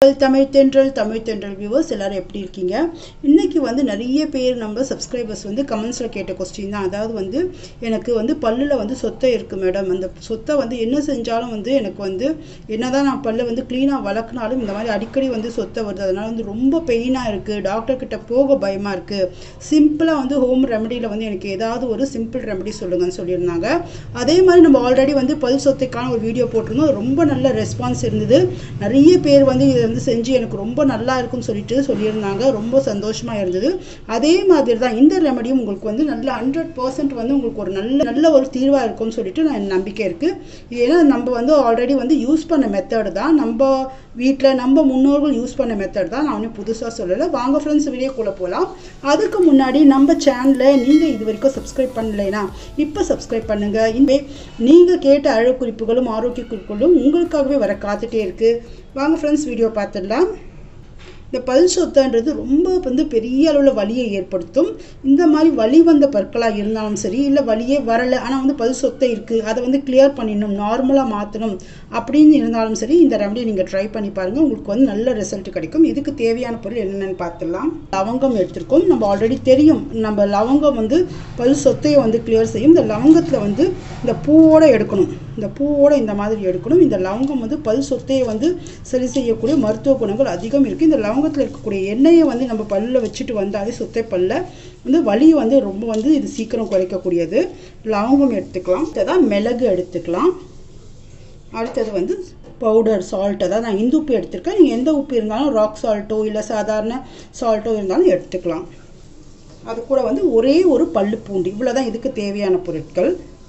தமிழ் தென்றல் தமிழ் தென்றல் வியூவர்ஸ் எல்லாரும் எப்படி இருக்கீங்க இன்னைக்கு வந்து நிறைய பேர் நம்ம சப்ஸ்கிரைபர்ஸ் வந்து கமெண்ட்ஸில் கேட்ட கொஸ்டின் தான் அதாவது வந்து எனக்கு வந்து பல்லில் வந்து சொத்தை இருக்குது மேடம் அந்த சொத்தை வந்து என்ன செஞ்சாலும் வந்து எனக்கு வந்து என்னதான் நான் பல்லை வந்து க்ளீனாக வளர்க்குனாலும் இந்த மாதிரி அடிக்கடி வந்து சொத்தை வருது அதனால வந்து ரொம்ப பெயினாக இருக்குது டாக்டர் கிட்ட போக பயமாக இருக்குது சிம்பிளாக வந்து ஹோம் ரெமடியில் வந்து எனக்கு ஏதாவது ஒரு சிம்பிள் ரெமடி சொல்லுங்கன்னு சொல்லியிருந்தாங்க அதே மாதிரி நம்ம ஆல்ரெடி வந்து பல் சொத்தைக்கான ஒரு வீடியோ போட்டிருந்தோம் அது ரொம்ப நல்ல ரெஸ்பான்ஸ் இருந்தது நிறைய பேர் வந்து இதை வந்து செஞ்சு எனக்கு ரொம்ப நல்லா இருக்குன்னு சொல்லிட்டு சொல்லியிருந்தாங்க ரொம்ப சந்தோஷமாக இருந்தது அதே மாதிரி தான் இந்த ரெமடியும் உங்களுக்கு வந்து நல்ல ஹண்ட்ரட் பர்சன்ட் வந்து உங்களுக்கு ஒரு நல்ல நல்ல ஒரு தீர்வாக இருக்கும்னு சொல்லிட்டு நான் நம்பிக்கை இருக்குது ஏன்னா நம்ம வந்து ஆல்ரெடி வந்து யூஸ் பண்ண மெத்தடு தான் நம்ம வீட்டில் நம்ம முன்னோர்கள் யூஸ் பண்ண மெத்தட் தான் நான் ஒன்றும் புதுசாக சொல்லலை வாங்க ஃப்ரெண்ட்ஸ் வீடியோக்குள்ளே போகலாம் அதுக்கு முன்னாடி நம்ம சேனலை நீங்கள் இது வரைக்கும் சப்ஸ்கிரைப் பண்ணலைனா இப்போ சப்ஸ்கிரைப் பண்ணுங்கள் இனிமே நீங்கள் கேட்ட அழகு குறிப்புகளும் ஆரோக்கிய குறிப்புகளும் உங்களுக்காகவே வர காத்துட்டே இருக்குது வாங்க ஃப்ரெண்ட்ஸ் வீடியோ பார்த்துடலாம் இந்த பல் சொத்தைன்றது ரொம்ப வந்து பெரிய அளவில் வலியை ஏற்படுத்தும் இந்த மாதிரி வலி வந்த பற்களாக இருந்தாலும் சரி இல்லை வலியே வரலை ஆனால் வந்து பல் சொத்தை இருக்குது அதை வந்து கிளியர் பண்ணிடணும் நார்மலாக மாற்றணும் அப்படின்னு இருந்தாலும் சரி இந்த ரெமடியை நீங்கள் ட்ரை பண்ணி பாருங்கள் உங்களுக்கு வந்து நல்ல ரிசல்ட் கிடைக்கும் இதுக்கு தேவையான பொருள் என்னென்னு பார்த்துடலாம் லவங்கம் எடுத்திருக்கோம் நம்ம ஆல்ரெடி தெரியும் நம்ம லவங்கம் வந்து பல் சொத்தையை வந்து கிளியர் செய்யும் இந்த லவங்கத்தில் வந்து இந்த பூவோடு எடுக்கணும் இந்த பூவோடு இந்த மாதிரி எடுக்கணும் இந்த லவங்கம் வந்து பல் சொத்தையை வந்து சரி செய்யக்கூடிய மருத்துவ குணங்கள் அதிகம் இருக்குது இந்த லவங்கத்தில் இருக்கக்கூடிய எண்ணெயை வந்து நம்ம பல்லில் வச்சுட்டு வந்தாலே சொத்தை பல்ல வந்து வலி வந்து ரொம்ப வந்து இது சீக்கிரம் குறைக்கக்கூடியது லவங்கம் எடுத்துக்கலாம் அடுத்ததான் மிளகு எடுத்துக்கலாம் அடுத்தது வந்து பவுடர் சால்ட் அதாவது நான் இந்து உப்பு எடுத்திருக்கேன் நீங்கள் எந்த உப்பு இருந்தாலும் ராக் சால்ட்டோ இல்லை சாதாரண சால்ட்டோ இருந்தாலும் எடுத்துக்கலாம் அது கூட வந்து ஒரே ஒரு பல்லு பூண்டு இவ்வளோ தான் இதுக்கு தேவையான பொருட்கள்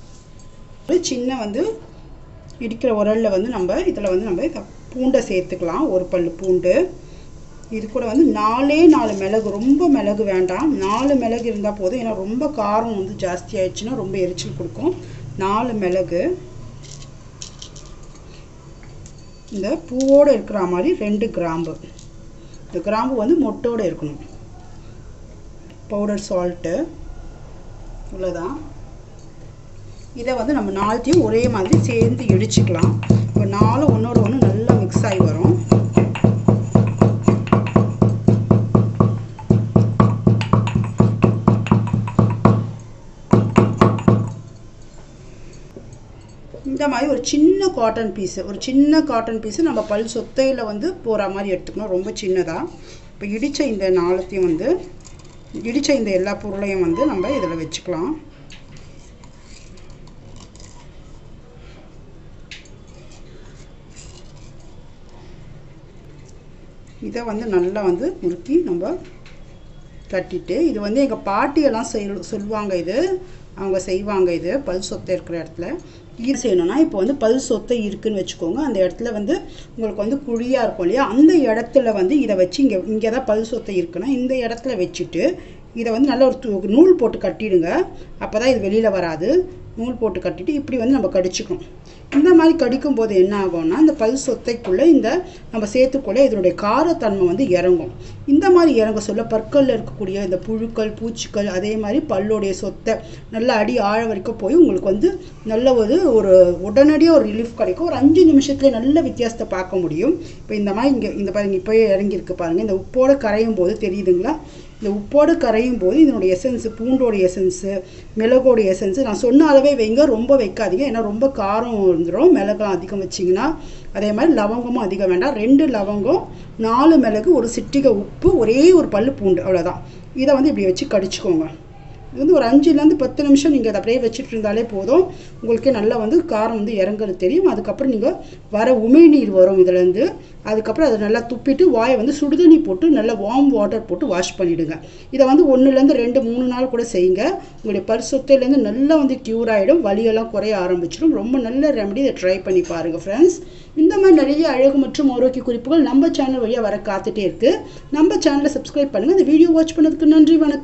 ஒரு சின்ன வந்து இடிக்கிற உரலில் வந்து நம்ம இதில் வந்து நம்ம பூண்டை சேர்த்துக்கலாம் ஒரு பல்லு பூண்டு இது கூட வந்து நாலே நாலு மிளகு ரொம்ப மிளகு வேண்டாம் நாலு மிளகு இருந்தால் போதும் ஏன்னா ரொம்ப காரம் வந்து ஜாஸ்தி ஆயிடுச்சுன்னா ரொம்ப எரிச்சல் கொடுக்கும் நாலு மிளகு இந்த பூவோடு இருக்கிற மாதிரி ரெண்டு கிராம்பு இந்த கிராம்பு வந்து மொட்டோடு இருக்கணும் பவுடர் சால்ட்டு இவ்வளோதான் இதை வந்து நம்ம நாலுத்தையும் ஒரே மாதிரி சேர்ந்து இடிச்சுக்கலாம் இப்போ நாலும் ஒன்றோட ஒன்று நல்லா மிக்ஸ் ஆகி வரும் இந்த மாதிரி ஒரு சின்ன காட்டன் பீஸு ஒரு சின்ன காட்டன் பீஸு நம்ம பல் சொத்தையில் வந்து போகிற மாதிரி எடுத்துக்கணும் ரொம்ப சின்னதாக இப்போ இடித்த இந்த நாளத்தையும் வந்து இடித்த இந்த எல்லா பொருளையும் வந்து நம்ம இதில் வச்சுக்கலாம் இதை வந்து நல்லா வந்து முறுக்கி நம்ம தட்டிட்டு இது வந்து எங்கள் பாட்டியெல்லாம் செய் சொல்லுவாங்க இது அவங்க செய்வாங்க இது பல் சொத்தை இருக்கிற இடத்துல இது செய்யணும்னா இப்போ வந்து பல் சொத்தை இருக்குன்னு வச்சுக்கோங்க அந்த இடத்துல வந்து உங்களுக்கு வந்து குழியாக இருக்கும் இல்லையா அந்த இடத்துல வந்து இதை வச்சு இங்கே இங்கே தான் பல் சொத்தை இருக்குன்னா இந்த இடத்துல வச்சுட்டு இதை வந்து நல்ல ஒரு நூல் போட்டு கட்டிடுங்க அப்போ தான் இது வெளியில் வராது நூல் போட்டு கட்டிட்டு இப்படி வந்து நம்ம கடிச்சுக்கணும் இந்த மாதிரி கடிக்கும் போது என்ன ஆகும்னா இந்த பல் சொத்தைக்குள்ளே இந்த நம்ம சேர்த்துக்குள்ளே இதனுடைய காரத்தன்மை வந்து இறங்கும் இந்த மாதிரி இறங்க சொல்ல பற்களில் இருக்கக்கூடிய இந்த புழுக்கள் பூச்சிகள் அதே மாதிரி பல்லுடைய சொத்தை நல்லா அடி ஆழ வரைக்கும் போய் உங்களுக்கு வந்து நல்ல ஒரு ஒரு உடனடியாக ஒரு ரிலீஃப் கிடைக்கும் ஒரு அஞ்சு நிமிஷத்துலேயே நல்ல வித்தியாசத்தை பார்க்க முடியும் இப்போ இந்த மாதிரி இங்கே இந்த பாருங்க இப்போயே இறங்கியிருக்கு பாருங்கள் இந்த உப்போடு கரையும் போது தெரியுதுங்களா இந்த உப்போடு கரையும் போது இதனுடைய எசன்ஸு பூண்டோட எசன்ஸு மிளகோட எசன்ஸு நான் சொன்ன அளவே வைங்க ரொம்ப வைக்காதீங்க ஏன்னா ரொம்ப காரம் வந்துடும் மிளகாம் அதிகம் வச்சிங்கன்னா அதே மாதிரி லவங்கமும் அதிகம் வேண்டாம் ரெண்டு லவங்கம் நாலு மிளகு ஒரு சிட்டிகை உப்பு ஒரே ஒரு பல்லு பூண்டு அவ்வளோதான் இதை வந்து இப்படி வச்சு கடிச்சிக்கோங்க இது வந்து ஒரு அஞ்சுலேருந்து பத்து நிமிஷம் நீங்கள் அதை அப்படியே வச்சுட்டு இருந்தாலே போதும் உங்களுக்கே நல்லா வந்து காரம் வந்து இறங்குறது தெரியும் அதுக்கப்புறம் நீங்கள் வர உமிழ்நீர் வரும் இதுலேருந்து அதுக்கப்புறம் அதை நல்லா துப்பிட்டு வாயை வந்து சுடுதண்ணி போட்டு நல்லா வார்ம் வாட்டர் போட்டு வாஷ் பண்ணிவிடுங்க இதை வந்து ஒன்றுலேருந்து ரெண்டு மூணு நாள் கூட செய்யுங்க உங்களுடைய பரிசுத்தையிலேருந்து நல்லா வந்து க்யூர் ஆகிடும் வலியெல்லாம் குறைய ஆரம்பிச்சிடும் ரொம்ப நல்ல ரெமடி இதை ட்ரை பண்ணி பாருங்கள் ஃப்ரெண்ட்ஸ் இந்த மாதிரி நிறைய அழகு மற்றும் ஆரோக்கிய குறிப்புகள் நம்ம சேனல் வழியாக வர காத்துட்டே இருக்குது நம்ம சேனலை சப்ஸ்கிரைப் பண்ணுங்கள் இந்த வீடியோ வாட்ச் பண்ணதுக்கு நன்றி வணக்கம்